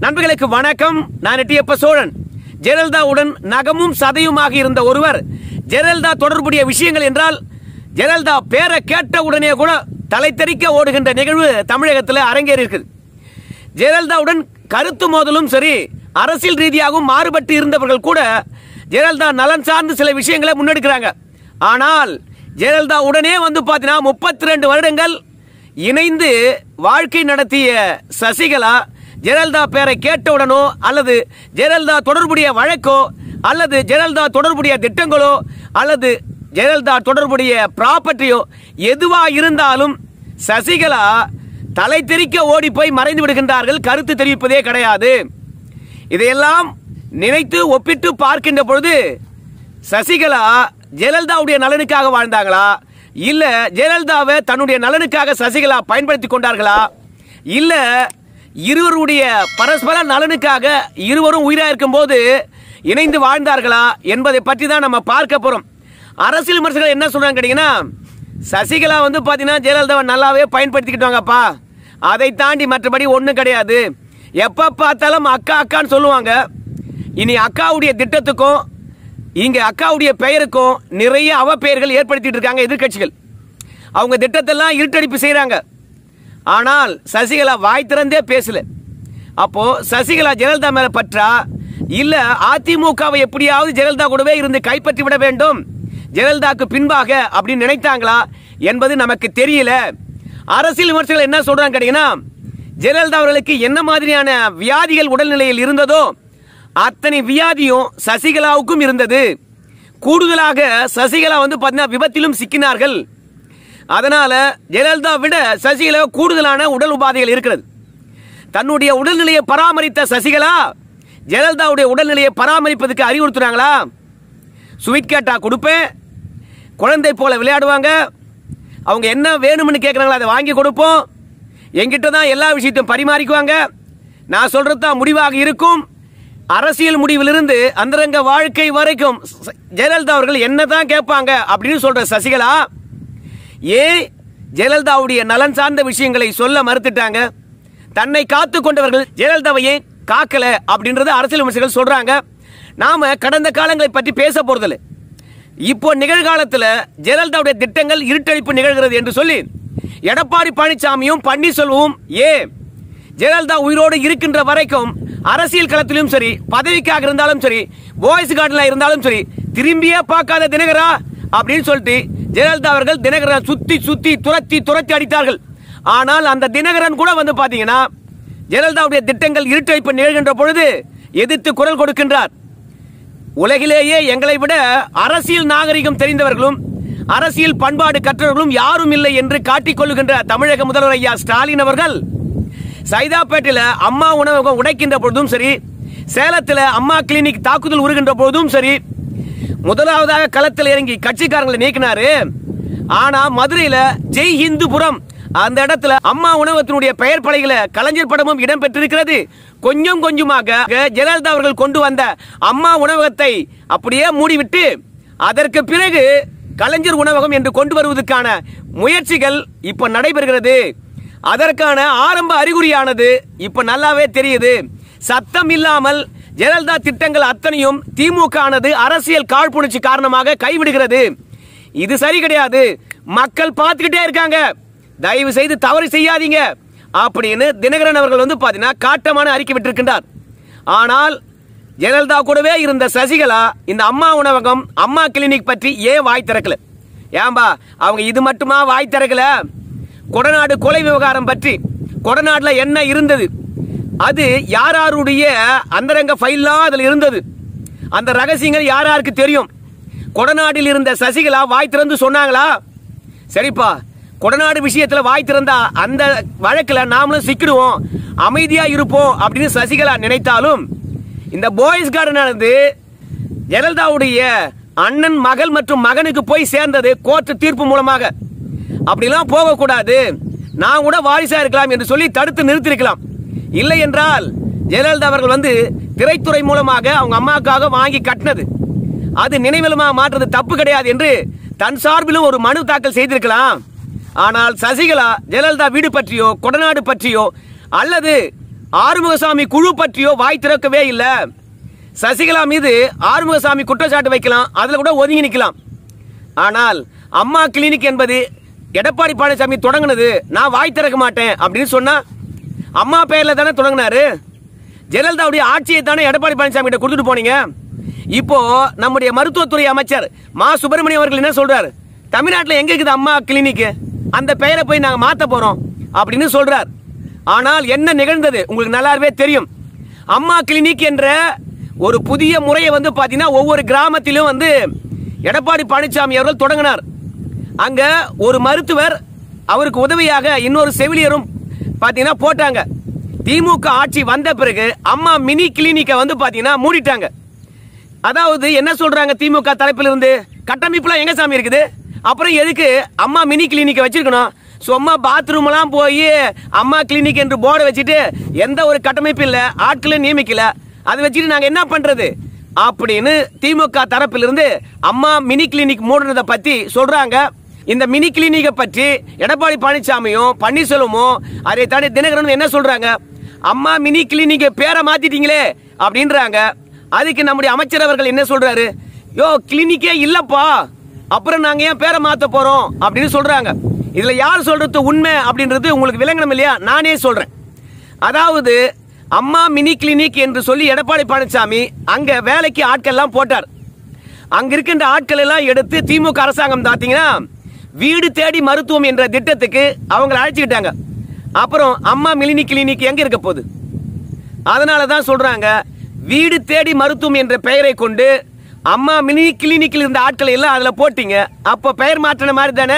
நண்பர்களுக்கு வணக்கம் நான் எட்டியப்ப சோழன் ஜெயலலிதாவுடன் நகமும் சதையுமாக இருந்த ஒருவர் ஜெயலலிதா தொடர்புடைய விஷயங்கள் என்றால் ஜெயலலிதா பேரை கேட்ட உடனே கூட தலை தெறிக்க ஓடுகின்ற நிகழ்வு தமிழகத்தில் அரங்கேறி இருக்குது ஜெயலலிதாவுடன் கருத்து மோதலும் சரி அரசியல் ரீதியாகவும் மாறுபட்டு இருந்தவர்கள் கூட ஜெயலலிதா நலன் சார்ந்து சில விஷயங்களை முன்னெடுக்கிறாங்க ஆனால் ஜெயலலிதா உடனே வந்து பார்த்தீங்கன்னா முப்பத்தி ரெண்டு வருடங்கள் இணைந்து வாழ்க்கை நடத்திய சசிகலா ஜெயலலிதா பேரை கேட்டவுடனோ அல்லது ஜெயலலிதா தொடர்புடைய வழக்கோ அல்லது ஜெயலலிதா தொடர்புடைய திட்டங்களோ அல்லது ஜெயலலிதா தொடர்புடைய ப்ராப்பர்ட்டியோ எதுவா இருந்தாலும் சசிகலா தலை தெறிக்க ஓடி போய் மறைந்து விடுகின்றார்கள் கருத்து தெரிவிப்பதே கிடையாது இதையெல்லாம் நினைத்து ஒப்பிட்டு பார்க்கின்ற பொழுது சசிகலா ஜெயலலிதாவுடைய நலனுக்காக வாழ்ந்தாங்களா இல்ல ஜெயலலிதாவை தன்னுடைய நலனுக்காக சசிகலா பயன்படுத்தி கொண்டார்களா இல்ல இருவருடைய பரஸ்பர நலனுக்காக இருவரும் உயிரா இருக்கும்போது இணைந்து வாழ்ந்தார்களா என்பதை பற்றி தான் நம்ம பார்க்க போறோம் அரசியல் விமர்சகர்கள் என்ன சொல்றாங்க கேட்டீங்கன்னா சசிகலா வந்து பாத்தீங்கன்னா ஜெயலலிதாவை நல்லாவே பயன்படுத்திக்கிட்டாங்கப்பா அதை தாண்டி மற்றபடி ஒன்றும் கிடையாது எப்ப பார்த்தாலும் அக்கா அக்கான்னு சொல்லுவாங்க இனி அக்காவுடைய திட்டத்துக்கும் இங்க அக்காவுடைய பெயருக்கும் நிறைய அவப்பெயர்கள் ஏற்படுத்திட்டு இருக்காங்க எதிர்க்கட்சிகள் அவங்க திட்டத்தெல்லாம் இருட்டடிப்பு செய்றாங்க ஆனால் சசிகலா வாய் திறந்தே பேசல அப்போ சசிகலா ஜெயலலிதா மேல பற்றா இல்ல அதிமுகவை எப்படியாவது ஜெயலலிதா கூடவே இருந்து கைப்பற்றி விட வேண்டும் ஜெயலலிதாக்கு பின்பாக அப்படின்னு நினைத்தாங்களா என்பது நமக்கு தெரியல அரசியல் விமர்சகர்கள் என்ன சொல்றாங்க கேட்டீங்கன்னா ஜெயலலிதா அவர்களுக்கு என்ன மாதிரியான வியாதிகள் உடல்நிலையில் இருந்ததோ அத்தனை வியாதியும் சசிகலாவுக்கும் இருந்தது கூடுதலாக சசிகலா வந்து பார்த்தீங்கன்னா விபத்திலும் சிக்கினார்கள் அதனால ஜெயலலிதா விட சசிகலா கூடுதலான உடல் உபாதைகள் இருக்கிறது தன்னுடைய உடல்நிலையை பராமரித்த சசிகலா ஜெயலலிதாவுடைய உடல்நிலையை பராமரிப்பதற்கு அறிவுறுத்துறாங்களா ஸ்வீட் கேட்டா கொடுப்பேன் குழந்தை போல விளையாடுவாங்க அவங்க என்ன வேணும்னு கேட்குறாங்களோ அதை வாங்கி கொடுப்போம் என்கிட்ட தான் எல்லா விஷயத்தையும் பரிமாறிக்குவாங்க நான் சொல்றது தான் முடிவாக இருக்கும் அரசியல் முடிவிலிருந்து அந்தரங்க வாழ்க்கை வரைக்கும் ச- ஜெயலலிதா அவர்கள் என்ன தான் கேட்பாங்க அப்படின்னு சொல்ற சசிகலா ஏன் ஜெயலலிதாவுடைய நலன் சார்ந்த விஷயங்களை சொல்ல மறுத்துட்டாங்க தன்னை காத்து கொண்டவர்கள் ஜெயலலிதாவை ஏன் காக்கல அப்படின்றது அரசியல் விமர்சகர்கள் சொல்றாங்க நாம கடந்த காலங்களை பற்றி பேச போறதில்லை இப்போ நிகழ்காலத்தில் ஜெயலலிதாவுடைய திட்டங்கள் இருட்டடிப்பு நிகழ்கிறது என்று சொல்லி எடப்பாடி பழனிசாமியும் பன்னீர்செல்வமும் ஏன் ஜெயலலிதா உயிரோடு இருக்கின்ற வரைக்கும் அரசியல் களத்திலும் சரி பதவிக்காக இருந்தாலும் சரி வாய்ஸ் கார்டில் இருந்தாலும் சரி திரும்பியே பார்க்காத தினகரா அப்படின்னு சொல்லிட்டு ஜெயலலிதா அவர்கள் தினகரனை சுத்தி சுத்தி துரத்தி துரத்தி அடித்தார்கள் ஆனால் அந்த தினகரன் கூட வந்து பாத்தீங்கன்னா ஜெயலலிதாவுடைய திட்டங்கள் இருட்டடிப்பு நிகழ்கின்ற பொழுது எதிர்த்து குரல் கொடுக்கின்றார் உலகிலேயே எங்களை விட அரசியல் நாகரிகம் தெரிந்தவர்களும் அரசியல் பண்பாடு கற்றவர்களும் யாரும் இல்லை என்று காட்டிக் கொள்ளுகின்ற தமிழக முதல்வர் ஐயா ஸ்டாலின் அவர்கள் சைதாப்பேட்டையில அம்மா உணவகம் உடைக்கின்ற பொழுதும் சரி சேலத்தில் அம்மா கிளினிக் தாக்குதல் உருகின்ற பொழுதும் சரி முதலாவதாக களத்தில் இறங்கி கட்சிக்காரங்களை நீக்கினாரு ஆனா மதுரையில ஜெய் ஹிந்துபுரம் அந்த இடத்துல அம்மா உணவகத்தினுடைய பெயர் பலகையில கலைஞர் படமும் இடம் பெற்றிருக்கிறது கொஞ்சம் கொஞ்சமாக ஜெயலலிதா அவர்கள் கொண்டு வந்த அம்மா உணவகத்தை அப்படியே மூடிவிட்டு அதற்கு பிறகு கலைஞர் உணவகம் என்று கொண்டு வருவதற்கான முயற்சிகள் இப்ப நடைபெறுகிறது அதற்கான ஆரம்ப அறிகுறியானது இப்ப நல்லாவே தெரியுது சத்தம் இல்லாமல் ஜெயலலிதா திட்டங்கள் அத்தனையும் திமுக ஆனது அரசியல் காழ்ப்புணர்ச்சி காரணமாக கைவிடுகிறது இது சரி கிடையாது மக்கள் பார்த்துக்கிட்டே இருக்காங்க தயவு செய்து தவறு செய்யாதீங்க அப்படின்னு தினகரன் அவர்கள் வந்து பாத்தீங்கன்னா காட்டமான அறிக்கை விட்டிருக்கின்றார் ஆனால் ஜெயலலிதா கூடவே இருந்த சசிகலா இந்த அம்மா உணவகம் அம்மா கிளினிக் பற்றி ஏன் வாய் திறக்கல ஏன்பா அவங்க இது மட்டுமா வாய் திறக்கல கொடநாடு கொலை விவகாரம் பற்றி கொடநாடுல என்ன இருந்தது அது யார் யாருடைய அந்தரங்க ஃபைல்லாம் அதில் இருந்தது அந்த ரகசியங்கள் யார் யாருக்கு தெரியும் கொடநாட்டில் இருந்த சசிகலா வாய் திறந்து சொன்னாங்களா சரிப்பா கொடநாடு விஷயத்துல வாய் திறந்தா அந்த வழக்குல நாமளும் சிக்கிடுவோம் அமைதியா இருப்போம் அப்படின்னு சசிகலா நினைத்தாலும் இந்த பாய்ஸ் கார்டன் ஆனது ஜெயலலிதாவுடைய அண்ணன் மகள் மற்றும் மகனுக்கு போய் சேர்ந்தது கோர்ட்டு தீர்ப்பு மூலமாக அப்படிலாம் போகக்கூடாது நான் கூட வாரிசா இருக்கலாம் என்று சொல்லி தடுத்து நிறுத்திருக்கலாம் இல்லை என்றால் ஜெயலலிதா அவர்கள் வந்து திரைத்துறை மூலமாக அவங்க அம்மாவுக்காக வாங்கி கட்டினது அது நினைவிலமா மாற்றுறது தப்பு கிடையாது என்று தன் சார்பிலும் ஒரு மனு தாக்கல் செய்திருக்கலாம் ஆனால் சசிகலா ஜெயலலிதா வீடு பற்றியோ கொடநாடு பற்றியோ அல்லது ஆறுமுகசாமி குழு பற்றியோ வாய் திறக்கவே இல்லை சசிகலா மீது ஆறுமுகசாமி குற்றச்சாட்டு வைக்கலாம் அதுல கூட ஒதுங்கி நிற்கலாம் ஆனால் அம்மா கிளினிக் என்பது எடப்பாடி பழனிசாமி தொடங்கினது நான் வாய் திறக்க மாட்டேன் அப்படின்னு சொன்னா அம்மா பேர்ல தானே தொடங்கினாரு ஜெயலலிதாவுடைய ஆட்சியை தானே எடப்பாடி பழனிசாமி கிட்ட கொடுத்துட்டு போனீங்க இப்போ நம்முடைய மருத்துவத்துறை அமைச்சர் மா சுப்பிரமணியம் அவர்கள் என்ன சொல்றாரு தமிழ்நாட்டில் எங்க இருக்குது அம்மா கிளினிக் அந்த பெயரை போய் நாங்க மாத்த போறோம் அப்படின்னு சொல்றார் ஆனால் என்ன நிகழ்ந்தது உங்களுக்கு நல்லாவே தெரியும் அம்மா கிளினிக் என்ற ஒரு புதிய முறையை வந்து பாத்தீங்கன்னா ஒவ்வொரு கிராமத்திலும் வந்து எடப்பாடி பழனிசாமி அவர்கள் தொடங்கினார் அங்க ஒரு மருத்துவர் அவருக்கு உதவியாக இன்னொரு செவிலியரும் பாத்தீங்கன்னா போட்டாங்க திமுக ஆட்சி வந்த பிறகு அம்மா மினி கிளினிக்கை வந்து பாத்தீங்கன்னா மூடிட்டாங்க அதாவது என்ன சொல்றாங்க திமுக தரப்பில் இருந்து கட்டமைப்புலாம் எங்க சாமி இருக்குது அப்புறம் எதுக்கு அம்மா மினி கிளினிக்கை வச்சிருக்கணும் சும்மா பாத்ரூம் எல்லாம் போய் அம்மா கிளினிக் என்று போர்டை வச்சுட்டு எந்த ஒரு கட்டமைப்பு இல்ல ஆட்களை நியமிக்கல அதை வச்சுட்டு நாங்க என்ன பண்றது அப்படின்னு திமுக தரப்பிலிருந்து அம்மா மினி கிளினிக் மூடுனதை பத்தி சொல்றாங்க இந்த மினி கிளினிக்கை பற்றி எடப்பாடி பழனிசாமியும் பன்னீர்செல்வமும் அதை தாண்டி தினகரன் என்ன சொல்றாங்க அம்மா மினி கிளினிக் பேரை மாத்திட்டீங்களே அப்படின்றாங்க அதுக்கு நம்முடைய அமைச்சர் அவர்கள் என்ன சொல்றாரு யோ கிளினிக்கே இல்லப்பா அப்புறம் நாங்க ஏன் பேரை மாத்த போறோம் அப்படின்னு சொல்றாங்க இதுல யார் சொல்றது உண்மை அப்படின்றது உங்களுக்கு விளங்கணும் இல்லையா நானே சொல்றேன் அதாவது அம்மா மினி கிளினிக் என்று சொல்லி எடப்பாடி பழனிசாமி அங்க வேலைக்கு ஆட்கள் எல்லாம் போட்டார் அங்க இருக்கின்ற ஆட்கள் எல்லாம் எடுத்து திமுக அரசாங்கம் பார்த்தீங்கன்னா வீடு தேடி மருத்துவம் என்ற திட்டத்துக்கு அவங்களை அழைச்சிக்கிட்டாங்க அப்புறம் அம்மா மிலினி கிளினிக் எங்க இருக்க போகுது அதனால தான் சொல்றாங்க வீடு தேடி மருத்துவம் என்ற பெயரை கொண்டு அம்மா மினி கிளினிக்கில் இருந்த ஆட்களை எல்லாம் அதுல போட்டீங்க அப்போ பெயர் மாற்றின மாதிரி தானே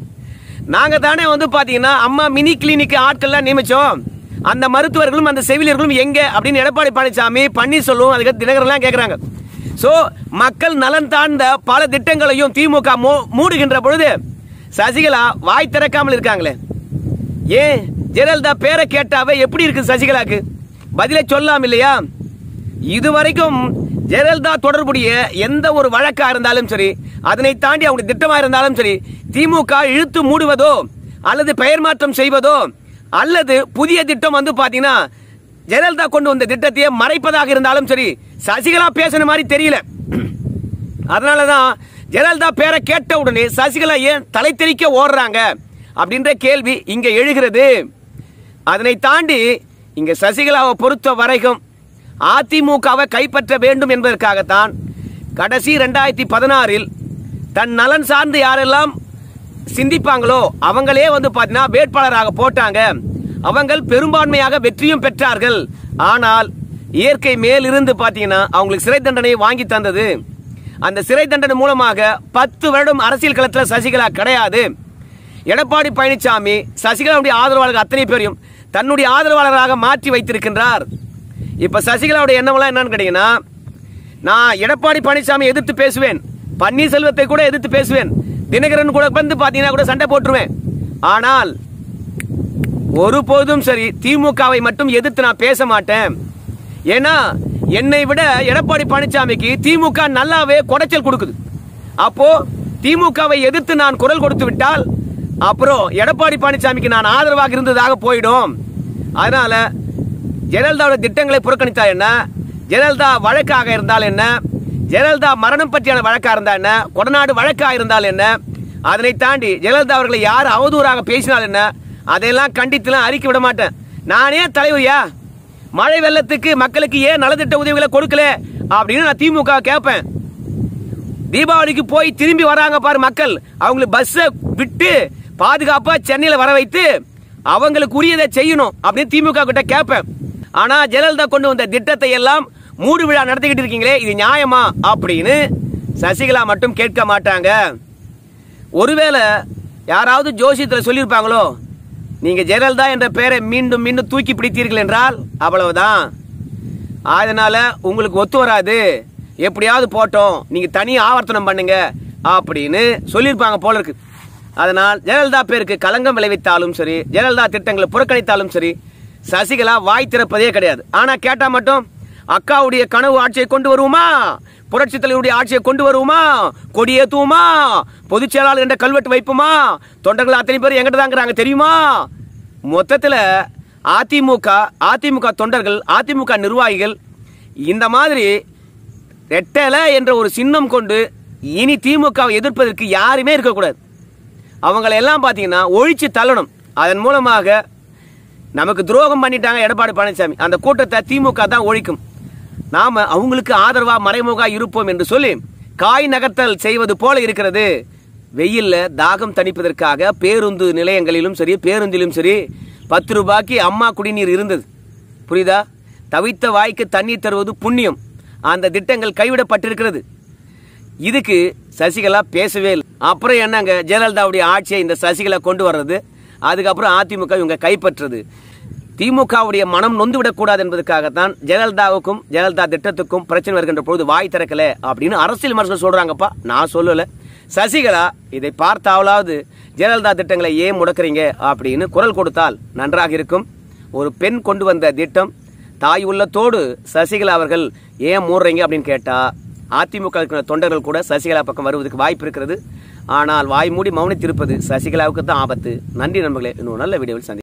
நாங்க தானே வந்து பாத்தீங்கன்னா அம்மா மினி கிளினிக் ஆட்கள்லாம் நியமிச்சோம் அந்த மருத்துவர்களும் அந்த செவிலியர்களும் எங்க அப்படின்னு எடப்பாடி பழனிசாமி பன்னீர்செல்வம் அதுக்கு தினகரெல்லாம் கேக்குறாங்க சோ மக்கள் நலன் சார்ந்த பல திட்டங்களையும் திமுக மூ- மூடுகின்ற பொழுது சசிகலா வாய் திறக்காமல் இருக்காங்களே ஏன் ஜெயலலிதா பேரை கேட்டாவே எப்படி இருக்கு சசிகலாக்கு பதிலை சொல்லலாம் இல்லையா இதுவரைக்கும் ஜெயலலிதா தொடர்புடைய எந்த ஒரு வழக்கா இருந்தாலும் சரி அதனை தாண்டி அவங்க திட்டமா இருந்தாலும் சரி திமுக இழுத்து மூடுவதோ அல்லது பெயர் மாற்றம் செய்வதோ அல்லது புதிய திட்டம் வந்து பாத்தீங்கன்னா ஜெயலலிதா கொண்டு வந்த திட்டத்தையே மறைப்பதாக இருந்தாலும் சரி சசிகலா பேசுன மாதிரி தெரியல அதனாலதான் ஜெயலலிதா பேரை கேட்ட உடனே சசிகலா ஏன் தலை தெறிக்க ஓடுறாங்க அப்படின்ற கேள்வி இங்க எழுகிறது அதனை தாண்டி இங்க சசிகலாவை பொறுத்த வரைக்கும் அதிமுகவை கைப்பற்ற வேண்டும் என்பதற்காகத்தான் கடைசி ரெண்டாயிரத்தி பதினாறில் தன் நலன் சார்ந்து யாரெல்லாம் சிந்திப்பாங்களோ அவங்களே வந்து பார்த்தீங்கன்னா வேட்பாளராக போட்டாங்க அவங்கள் பெரும்பான்மையாக வெற்றியும் பெற்றார்கள் ஆனால் இயற்கை மேலிருந்து பார்த்தீங்கன்னா அவங்களுக்கு சிறை தண்டனை வாங்கி தந்தது அந்த சிறை தண்டனை மூலமாக பத்து வருடம் அரசியல் களத்தில் சசிகலா கிடையாது எடப்பாடி பழனிசாமி சசிகலாவுடைய ஆதரவாளர்கள் அத்தனை பேரையும் தன்னுடைய ஆதரவாளராக மாற்றி வைத்திருக்கின்றார் இப்ப சசிகலாவுடைய எண்ணமெல்லாம் என்னன்னு கேட்டீங்கன்னா நான் எடப்பாடி பழனிசாமி எதிர்த்து பேசுவேன் பன்னீர்செல்வத்தை கூட எதிர்த்து பேசுவேன் தினகரன் கூட வந்து பாத்தீங்கன்னா கூட சண்டை போட்டுருவேன் ஆனால் ஒருபோதும் சரி திமுகவை மட்டும் எதிர்த்து நான் பேச மாட்டேன் ஏன்னா என்னை விட எடப்பாடி பழனிசாமிக்கு திமுக நல்லாவே குடைச்சல் கொடுக்குது அப்போ திமுகவை எதிர்த்து நான் குரல் கொடுத்து விட்டால் அப்புறம் எடப்பாடி பழனிசாமிக்கு நான் ஆதரவாக இருந்ததாக போயிடும் அதனால ஜெயலலிதாவோட திட்டங்களை புறக்கணித்தா என்ன ஜெயலலிதா வழக்காக இருந்தால் என்ன ஜெயலலிதா மரணம் பற்றியான வழக்கா இருந்தா என்ன கொடநாடு வழக்கா இருந்தால் என்ன அதனை தாண்டி ஜெயலலிதா அவர்களை யார் அவதூறாக பேசினால் என்ன அதையெல்லாம் கண்டித்துலாம் அறிக்கை விட மாட்டேன் நானே தலைவரியா மழை வெள்ளத்துக்கு மக்களுக்கு ஏன் நலத்திட்ட உதவிகளை கொடுக்கல அப்படின்னு நான் திமுக கேட்பேன் தீபாவளிக்கு போய் திரும்பி வராங்க பாரு மக்கள் அவங்களுக்கு பஸ்ஸை விட்டு பாதுகாப்பா சென்னையில வர வைத்து அவங்களுக்கு உரியதை செய்யணும் அப்படின்னு திமுக கிட்ட கேட்பேன் ஆனா ஜெயலலிதா கொண்டு வந்த திட்டத்தை எல்லாம் மூடு விழா நடத்திக்கிட்டு இருக்கீங்களே இது நியாயமா அப்படின்னு சசிகலா மட்டும் கேட்க மாட்டாங்க ஒருவேளை யாராவது ஜோசியத்தில் சொல்லியிருப்பாங்களோ நீங்க ஜெயலலிதா என்ற பெயரை மீண்டும் மீண்டும் தூக்கி பிடித்தீர்கள் என்றால் அவ்வளவுதான் அதனால உங்களுக்கு ஒத்து வராது எப்படியாவது போட்டோம் நீங்க தனி ஆவர்த்தனம் பண்ணுங்க அப்படின்னு சொல்லியிருப்பாங்க போல இருக்கு அதனால் ஜெயலலிதா பேருக்கு களங்கம் விளைவித்தாலும் சரி ஜெயலலிதா திட்டங்களை புறக்கணித்தாலும் சரி சசிகலா வாய் திறப்பதே கிடையாது ஆனா கேட்டா மட்டும் அக்காவுடைய கனவு ஆட்சியை கொண்டு வருவோமா புரட்சி தலைவருடைய ஆட்சியை கொண்டு வருவோமா கொடியேத்துவோமா பொதுச் செயலாளர் என்ற கல்வெட்டு வைப்போமா தொண்டர்கள் அத்தனை பேர் எங்கிட்ட தாங்கிறாங்க தெரியுமா மொத்தத்துல அதிமுக அதிமுக தொண்டர்கள் அதிமுக நிர்வாகிகள் இந்த மாதிரி ரெட்டல என்ற ஒரு சின்னம் கொண்டு இனி திமுகவை எதிர்ப்பதற்கு யாருமே இருக்கக்கூடாது அவங்களை எல்லாம் பார்த்தீங்கன்னா ஒழிச்சு தள்ளணும் அதன் மூலமாக நமக்கு துரோகம் பண்ணிட்டாங்க எடப்பாடி பழனிசாமி அந்த கூட்டத்தை திமுக தான் ஒழிக்கும் நாம அவங்களுக்கு ஆதரவா மறைமுக இருப்போம் என்று சொல்லி காய் நகர்த்தல் செய்வது போல இருக்கிறது வெயில்ல தாகம் தணிப்பதற்காக பேருந்து நிலையங்களிலும் சரி பேருந்திலும் சரி பத்து ரூபாய்க்கு அம்மா குடிநீர் இருந்தது புரியுதா தவித்த வாய்க்கு தண்ணீர் தருவது புண்ணியம் அந்த திட்டங்கள் கைவிடப்பட்டிருக்கிறது இதுக்கு சசிகலா பேசவே இல்லை அப்புறம் என்னங்க ஜெயலலிதாவுடைய ஆட்சியை இந்த சசிகலா கொண்டு வர்றது அதுக்கப்புறம் அதிமுக இவங்க கைப்பற்றுறது திமுகவுடைய மனம் நொந்து விடக்கூடாது என்பதற்காகத்தான் ஜெயலலிதாவுக்கும் ஜெயலலிதா திட்டத்துக்கும் பிரச்சனை வருகின்ற பொழுது வாய் திறக்கல அப்படின்னு அரசியல் விமர்சனம் சொல்றாங்கப்பா நான் சொல்லல சசிகலா இதை பார்த்தாவலாவது ஜெயலலிதா திட்டங்களை ஏன் முடக்குறீங்க அப்படின்னு குரல் கொடுத்தால் நன்றாக இருக்கும் ஒரு பெண் கொண்டு வந்த திட்டம் தாய் உள்ளத்தோடு சசிகலா அவர்கள் ஏன் மூடுறீங்க அப்படின்னு கேட்டா அதிமுக இருக்கிற தொண்டர்கள் கூட சசிகலா பக்கம் வருவதற்கு வாய்ப்பு இருக்கிறது ஆனால் வாய் மூடி மௌனித்திருப்பது சசிகலாவுக்கு தான் ஆபத்து நன்றி நண்பர்களே இன்னொரு நல்ல வீடியோவில் சந்தி